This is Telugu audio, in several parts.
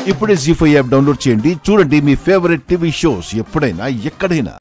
ఇప్పుడే జీ ఫైవ్ యాప్ డౌన్లోడ్ చేయండి చూడండి మీ ఫేవరెట్ టీవీ షోస్ ఎప్పుడైనా ఎక్కడైనా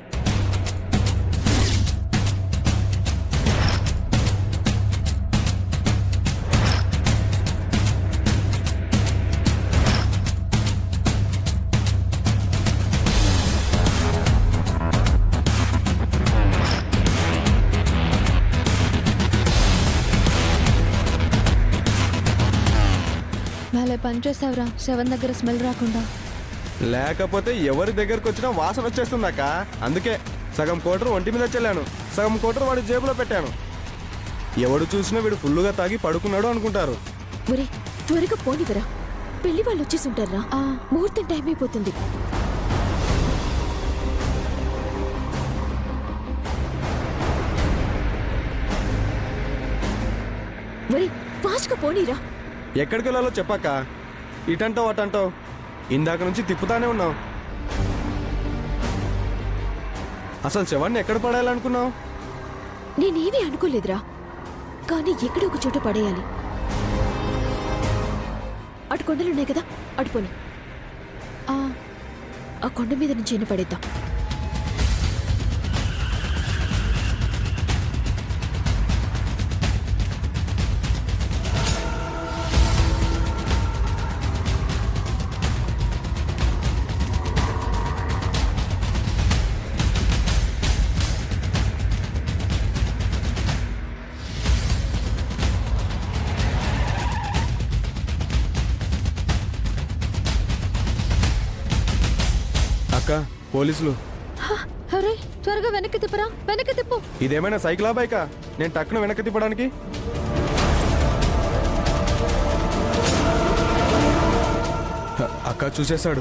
భలే పని చేసావురా శవం దగ్గర స్మెల్ రాకుండా లేకపోతే ఎవరి దగ్గరకు వచ్చినా వాసన వచ్చేస్తుందక్క అందుకే సగం కోటరు ఒంటి మీద చెల్లాను సగం కోటరు వాడి జేబులో పెట్టాను ఎవడు చూసినా వీడు ఫుల్లుగా తాగి పడుకున్నాడు అనుకుంటారు ఒరే త్వరగా పోనివరా పెళ్లి వాళ్ళు వచ్చేసి ఉంటారా ఆ, ముహూర్తం టైం అయిపోతుంది ఒరే ఫాస్ట్ గా పోనీరా ఎక్కడికి వెళ్ళాలో చెప్పాక ఇటంటావు అటంటావు ఇందాక నుంచి తిప్పుతానే ఉన్నావు అసలు శవాన్ని ఎక్కడ పడేయాలనుకున్నావు నేనేమీ అనుకోలేదురా కానీ ఎక్కడో ఒక చోట పడేయాలి అటు కొండలున్నాయి కదా అటు పోని ఆ, ఆ కొండ మీద నుంచి ఎన్ని పడేద్దాం అక్క పోలీసులు అరే త్వరగా వెనక్కి తిప్పరా వెనక్కి తిప్పు ఇదేమైనా సైకిలా బైకా నేను టక్కున వెనక్కి తిప్పడానికి హ, అక్క చూసేశాడు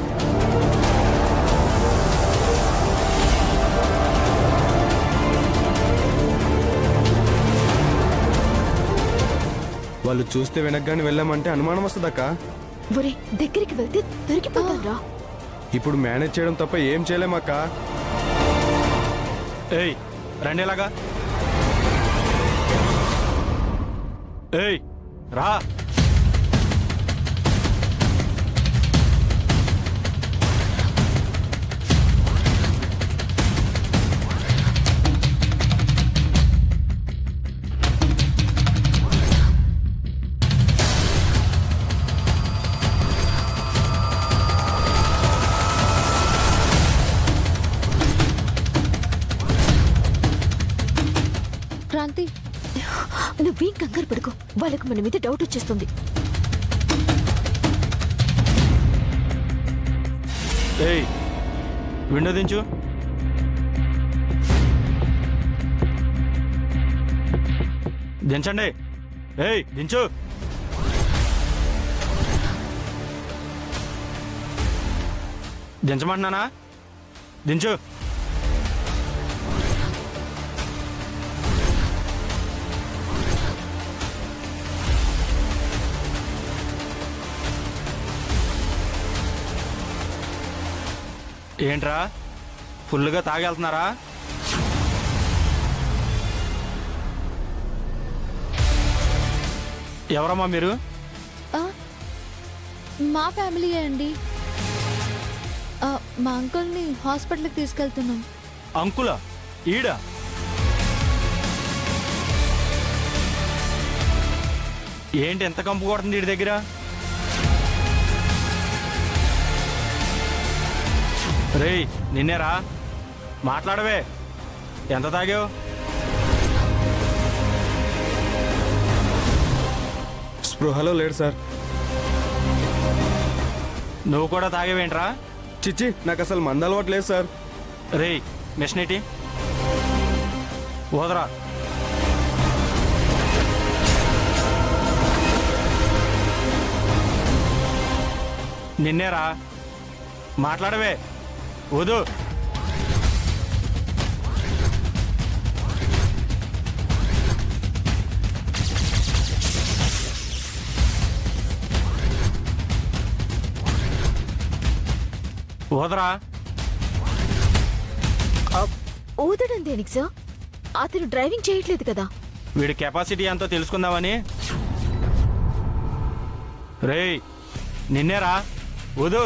వాళ్ళు చూస్తే వెనక్గాని వెళ్ళామంటే అనుమానం వస్తుందక్క ఒరే దగ్గరికి వెళ్తే దొరికిపోతాం రా ఇప్పుడు మేనేజ్ చేయడం తప్ప ఏం చేయలేమక్క ఏయ్ రండి ఎలాగా ఏయ్ రా క్రాంతి నువ్వేం కంగారు పడుకో వాళ్ళకు మన మీద డౌట్ వచ్చేస్తుంది ఏయ్ విండో దించు దించండి ఏయ్ దించు దించమంటున్నానా దించు ఏంట్రా ఫుల్గా తాగెళ్తున్నారా ఎవరమ్మా మీరు ఆ, మా ఫ్యామిలీయే అండి ఆ, మా అంకుల్ని హాస్పిటల్కి తీసుకెళ్తున్నాం అంకుల ఈడ ఏంటి ఎంత కంపు కొడుతుంది వీడి దగ్గర రేయ్ నిన్నేరా మాట్లాడవే ఎంత తాగావు స్పృహలో లేడు సార్ నువ్వు కూడా తాగేవేంట్రా చిచ్చి నాకు అసలు మంద అలవాటు లేదు సార్ రేయ్ మిషనేటి ఓదరా నిన్నేరా మాట్లాడవే వదు ఓదరా ఊదడం దేనికి సార్ అతను డ్రైవింగ్ చేయట్లేదు కదా వీడి కెపాసిటీ ఎంతో తెలుసుకుందామని రేయ్ నిన్నేరా వదు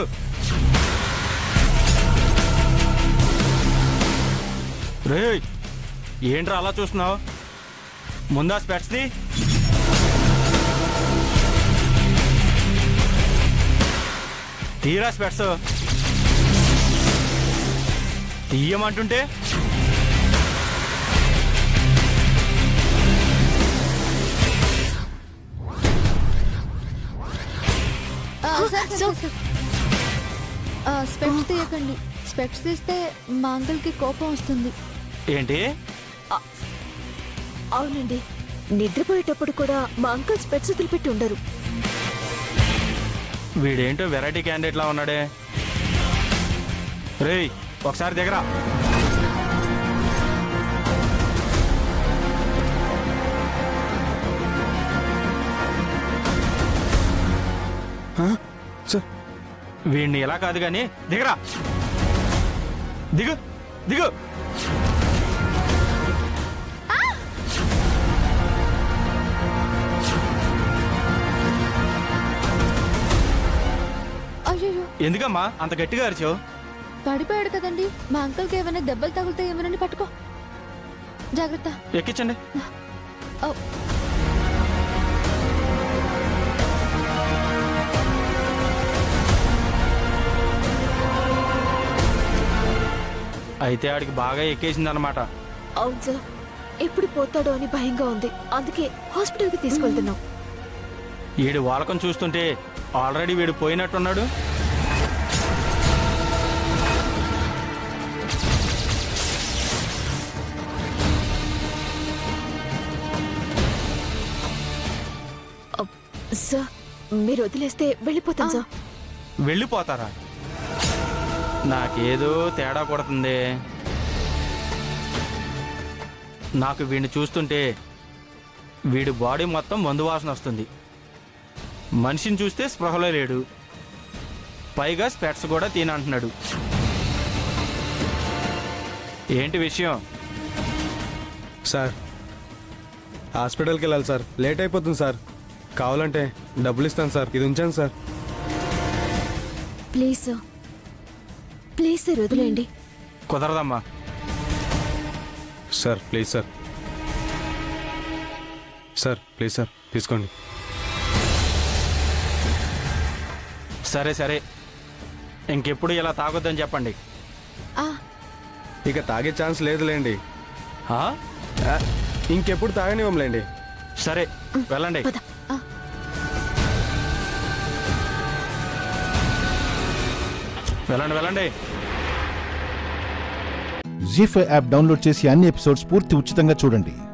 రే ఏంట్రా అలా చూస్తున్నావు ముందా స్పెట్స్ది తీరా స్పెట్స్ తీయమంటుంటే ఆ, సార్, సార్, సార్, సార్. ఆ, స్పెక్ట్స్ తీయకండి స్పెక్ట్స్ తీస్తే మా అంకుల్కి కోపం వస్తుంది ఏంటి అవునండి నిద్రపోయేటప్పుడు కూడా మా అంకుల్ స్పెట్స్ వదిలిపెట్టి ఉండరు వీడేంటో వెరైటీ క్యాండిడేట్ లా ఉన్నాడే రేయ్ ఒకసారి దగ్గర సార్ వీడిని ఎలా కాదు కానీ దిగరా దిగు దిగు అయ్యో ఎందుకమ్మా అంత గట్టిగా అరిచావు పడిపోయాడు కదండి మా అంకుల్కి ఏమైనా దెబ్బలు తగులుతాయేమోనని పట్టుకో జాగ్రత్త ఎక్కించండి ఓ, అయితే ఆడికి బాగా ఎక్కేసింది అనమాట అవును సార్ ఎప్పుడు పోతాడో అని భయంగా ఉంది అందుకే హాస్పిటల్కి తీసుకెళ్తున్నాం వీడి వాలకం చూస్తుంటే ఆల్రెడీ వీడు పోయినట్టున్నాడు అబ్, సార్ మీరు వదిలేస్తే వెళ్ళిపోతాం సార్ వెళ్ళిపోతారా నాకేదో తేడా కొడుతుంది నాకు వీడిని చూస్తుంటే వీడి బాడీ మొత్తం మందు వాసన వస్తుంది మనిషిని చూస్తే స్పృహలో లేడు పైగా స్పెట్స్ కూడా తినంటున్నాడు ఏంటి విషయం సార్ హాస్పిటల్కి వెళ్ళాలి సార్ లేట్ అయిపోతుంది సార్ కావాలంటే డబ్బులు ఇస్తాను సార్ ఇది ఉంచాను sir please sir please sir వదిలేయండి కుదరదమ్మా sir please sir sir please sir తీసుకోండి సరే సరే ఇంకెప్పుడు ఇలా తాగొద్దని చెప్పండి ఆ, ఇక తాగే ఛాన్స్ లేదులేండి ఆ? ఆ, ఇంకెప్పుడు తాగనివ్వంలేండి సరే వెళ్ళండి పద వెళ్ళండి వెళ్ళండి జీ ఫైవ్ యాప్ డౌన్లోడ్ చేసి అన్ని ఎపిసోడ్స్ పూర్తి ఉచితంగా చూడండి